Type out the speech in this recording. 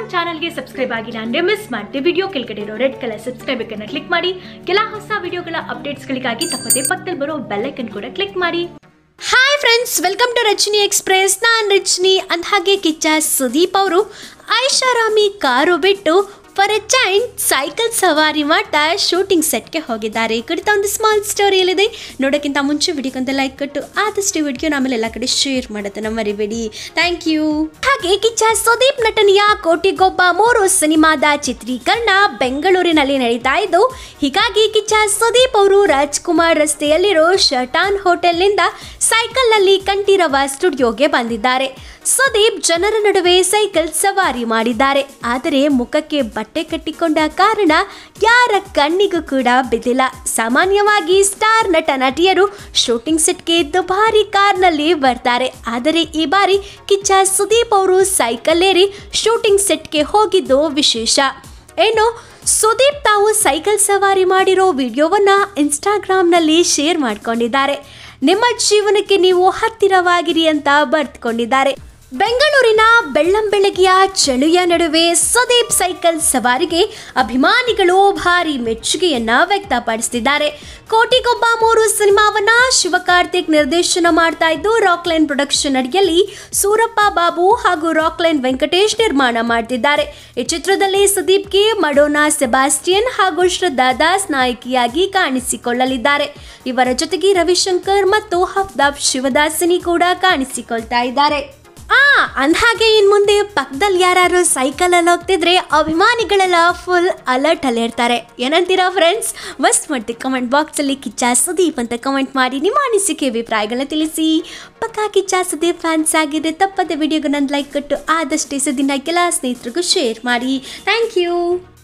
ಚಾನಲ್ಗೆ ಸಬ್ಸ್ಕ್ರೈಬ್ ಆಗಿಲ್ಲ ಅಂದ್ರೆ ಮಿಸ್ ಮಾಡಿದೆ ವಿಡಿಯೋ ಕೆಳಗಡೆ ಇರೋ ರೆಡ್ ಕಲರ್ ಸಬ್ಸ್ಕ್ರೈಬ್ ಅನ್ನ ಕ್ಲಿಕ್ ಮಾಡಿ ಕೆಲ ಹೊಸ ವಿಡಿಯೋಗಳ ಅಪ್ಡೇಟ್ಸ್ಗಳಿಗಾಗಿ ತಪ್ಪದೆ ಪಕ್ಕದಲ್ಲಿ ಬರೋ ಬೆಲ್ಲೈಕನ್ ಕೂಡ ಕ್ಲಿಕ್ ಮಾಡಿ hi friends welcome to Rachani express ನಾನು ರಚನಿ ಅಂದ ಹಾಗೆ ಕಿಚ್ಚ ಸುದೀಪ್ ಅವರು ಐಷಾರಾಮಿ ಕಾರು ಬಿಟ್ಟು ಫಾರ್ ಎ ಚೈನ್ ಸೈಕಲ್ ಸವಾರಿ ಮಾಡ್ತಾ ಶೂಟಿಂಗ್ ಸೆಟ್ಗೆ ಹೋಗಿದ್ದಾರೆ ಈ ಕುರಿತ ಒಂದು ಸ್ಮಾಲ್ ಸ್ಟೋರಿಯಲ್ಲಿದೆ ನೋಡೋಕ್ಕಿಂತ ಮುಂಚೆ ವಿಡಿಯೋಗೊಂದು ಲೈಕ್ ಕೊಟ್ಟು ಆದಷ್ಟು ವಿಡಿಯೋ ಆಮೇಲೆ ಎಲ್ಲ ಕಡೆ ಶೇರ್ ಮಾಡೋದನ್ನ ಮರಿಬೇಡಿ ಥ್ಯಾಂಕ್ ಯು ಹಾಗೆ ಕಿಚ್ಚ ಸುದೀಪ್ ನಟನೆಯ ಕೋಟಿಗೊಬ್ಬ ಮೂರು ಸಿನಿಮಾದ ಚಿತ್ರೀಕರಣ ಬೆಂಗಳೂರಿನಲ್ಲಿ ನಡೀತಾ ಇದ್ದು ಹೀಗಾಗಿ ಕಿಚ್ಚ ಸುದೀಪ್ ಅವರು ರಾಜ್ಕುಮಾರ್ ರಸ್ತೆಯಲ್ಲಿರೋ ಶಟಾನ್ ಹೋಟೆಲ್ನಿಂದ ಸೈಕಲ್ನಲ್ಲಿ ಕಂಠೀರವ ಸ್ಟುಡಿಯೋಗೆ ಬಂದಿದ್ದಾರೆ ಸುದೀಪ್ ಜನರ ನಡುವೆ ಸೈಕಲ್ ಸವಾರಿ ಮಾಡಿದ್ದಾರೆ ಆದರೆ ಮುಖಕ್ಕೆ ಬಟ್ಟೆ ಕಟ್ಟಿಕೊಂಡ ಕಾರಣ ಯಾರ ಕಣ್ಣಿಗೂ ಕೂಡ ಬಿದ್ದಿಲ್ಲ ಸಾಮಾನ್ಯವಾಗಿ ಸ್ಟಾರ್ ನಟ ನಟಿಯರು ಶೂಟಿಂಗ್ ಸೆಟ್ಗೆ ದುಬಾರಿ ಕಾರ್ನಲ್ಲಿ ಬರ್ತಾರೆ ಆದರೆ ಈ ಬಾರಿ ಕಿಚ್ಚ ಸುದೀಪ್ ಅವರು ಸೈಕಲ್ ಏರಿ ಶೂಟಿಂಗ್ ಸೆಟ್ಗೆ ಹೋಗಿದ್ದು ವಿಶೇಷ ಏನು ಸುದೀಪ್ ತಾವು ಸೈಕಲ್ ಸವಾರಿ ಮಾಡಿರೋ ವಿಡಿಯೋವನ್ನ ಇನ್ಸ್ಟಾಗ್ರಾಮ್ನಲ್ಲಿ ಶೇರ್ ಮಾಡ್ಕೊಂಡಿದ್ದಾರೆ ನಿಮ್ಮ ಜೀವನಕ್ಕೆ ನೀವು ಹತ್ತಿರವಾಗಿರಿ ಅಂತ ಬರ್ತ್ಕೊಂಡಿದ್ದಾರೆ ಬೆಂಗಳೂರಿನ ಬೆಳ್ಳಂಬೆಳಗಿಯ ಚಳಿಯ ನಡುವೆ ಸುದೀಪ್ ಸೈಕಲ್ ಸವಾರಿಗೆ ಅಭಿಮಾನಿಗಳು ಭಾರಿ ಮೆಚ್ಚುಗೆಯನ್ನ ವ್ಯಕ್ತಪಡಿಸಿದ್ದಾರೆ ಕೋಟಿಗೊಬ್ಬ ಮೂರು ಸಿನಿಮಾವನ್ನ ಶಿವಕಾರ್ತಿಕ್ ನಿರ್ದೇಶನ ಮಾಡ್ತಾ ಇದ್ದು ರಾಕ್ಲೈನ್ ಪ್ರೊಡಕ್ಷನ್ ಅಡಿಯಲ್ಲಿ ಸೂರಪ್ಪ ಬಾಬು ಹಾಗೂ ರಾಕ್ಲೈನ್ ವೆಂಕಟೇಶ್ ನಿರ್ಮಾಣ ಮಾಡ್ತಿದ್ದಾರೆ ಈ ಚಿತ್ರದಲ್ಲಿ ಸುದೀಪ್ಗೆ ಮಡೋನಾ ಸೆಬಾಸ್ಟಿಯನ್ ಹಾಗೂ ಶ್ರದ್ಧಾ ದಾಸ್ ನಾಯಕಿಯಾಗಿ ಕಾಣಿಸಿಕೊಳ್ಳಲಿದ್ದಾರೆ ಇವರ ಜೊತೆಗೆ ರವಿಶಂಕರ್ ಮತ್ತು ಹಫ್ದಾಬ್ ಶಿವದಾಸಿನಿ ಕೂಡ ಕಾಣಿಸಿಕೊಳ್ತಾ ಇದ್ದಾರೆ ಆ ಅಂದ್ಹಾಗೆ ಇನ್ ಮುಂದೆ ಪಕ್ಕದಲ್ಲಿ ಯಾರು ಸೈಕಲ್ ಅಲ್ಲಿ ಹೋಗ್ತಿದ್ರೆ ಅಭಿಮಾನಿಗಳೆಲ್ಲ ಫುಲ್ ಅಲರ್ಟ್ ಅಲ್ಲಿ ಇರ್ತಾರೆ ಏನಂತೀರಾ ಫ್ರೆಂಡ್ಸ್ ಮಸ್ಟ್ ಮಾಡ್ತಿ ಕಮೆಂಟ್ ಬಾಕ್ಸ್ ಅಲ್ಲಿ ಕಿಚ್ಚ ಸುದೀಪ್ ಅಂತ ಕಮೆಂಟ್ ಮಾಡಿ ನಿಮ್ಮ ಅನಿಸಿಕೆ ಅಭಿಪ್ರಾಯಗಳನ್ನ ತಿಳಿಸಿ ಪಕ್ಕಾ ಕಿಚ್ಚ ಸುದೀಪ್ ಫ್ಯಾನ್ಸ್ ಆಗಿದೆ ತಪ್ಪದೆ ವಿಡಿಯೋಗೆ ನಂದು ಲೈಕ್ ಕೊಟ್ಟು ಆದಷ್ಟು ದಿನ ಕೆಲ ಸ್ನೇಹಿತರಿಗೂ ಶೇರ್ ಮಾಡಿ ಥ್ಯಾಂಕ್ ಯು